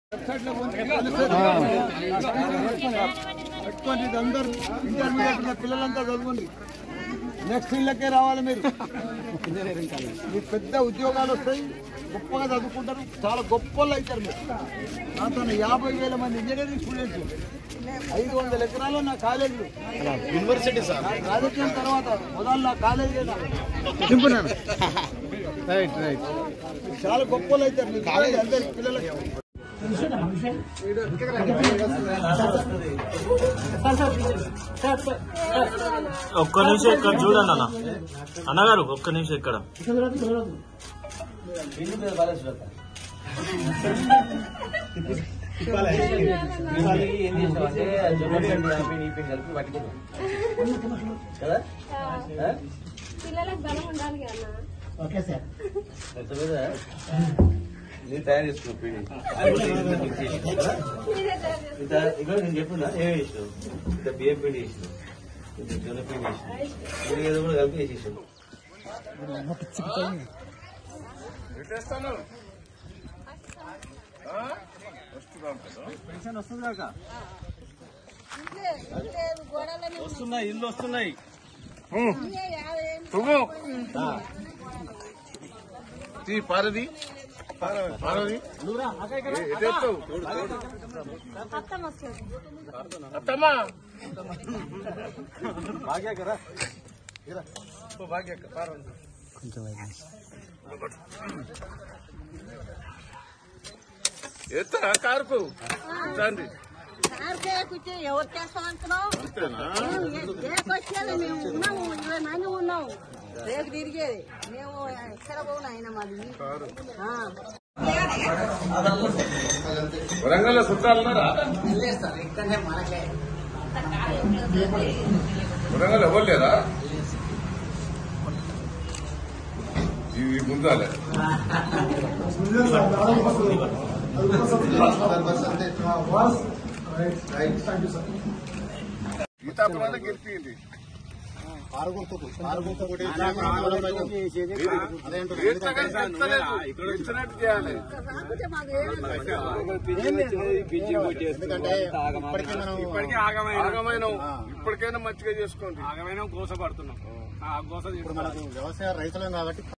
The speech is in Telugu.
పెట్టుకోండి ఇది అందరు ఇంటర్మీడియట్ ఉన్న పిల్లలంతా చదవండి నెక్స్ట్ ఇళ్ళకే రావాలి మీరు మీకు పెద్ద ఉద్యోగాలు వస్తాయి గొప్పగా చదువుకుంటారు చాలా గొప్ప వాళ్ళు అవుతారు మీరు నాతో యాభై వేల మంది ఇంజనీరింగ్ స్టూడెంట్స్ ఐదు వందల ఎకరాలు నా కాలేజీలు యూనివర్సిటీ సార్ రాజకీయం తర్వాత మొదలు నా కాలేజీ దింపున్నాను రైట్ రైట్ చాలా గొప్ప వాళ్ళు అవుతారు మీ కాలేజీ అందరికి పిల్లలకి ఒక్క నిమిషం ఇక్కడ చూడండి అన్న అన్నగారు ఒక్క నిమిషం ఇక్కడ పిల్లలకు బలం ఉండాలి కదా నేను తయారు చేసుకున్నా పిండి ఇంత ఇక్కడ నేను చెప్పున్నా ఏమి ఇష్టం ఇంత బియ్యం పిండి ఇష్టం ఇంత జొన్న పిండి ఇష్టం ఇది ఏదో కూడా కలిపి వేసి ఇష్టం వస్తున్నాయి ఇల్లు వస్తున్నాయి పారది పారది అత్తమ్మ వస్తుంది అత్తమ్మా ఎత్తరా కారుకు తండ్రి ఆరికే కూర్చో ఎవరు చేస్తాం అనుకున్నావు అంతేనా రేపు వచ్చేది మేము ఉన్నాము ఇరవై మంది ఉన్నాం రేపు తిరిగేది మేము ఎక్కడ పోను ఆయన మాది ఆ. వరంగల్ చుట్టాలన్నారా వరంగల్ ఎవరు లేరా ఇవి ముందాలే గీతాపురాన్ని గెలిపింది గెలిచినట్టు చేయాలి కాకపోతే మాకు ఏమి ఇప్పటికే ఆగమైన ఇప్పటికైనా మంచిగా చేసుకోండి ఆగమైన గోస పడుతున్నాం ఆ గోస ఇప్పుడు మనకు వ్యవసాయ రైతులం కాబట్టి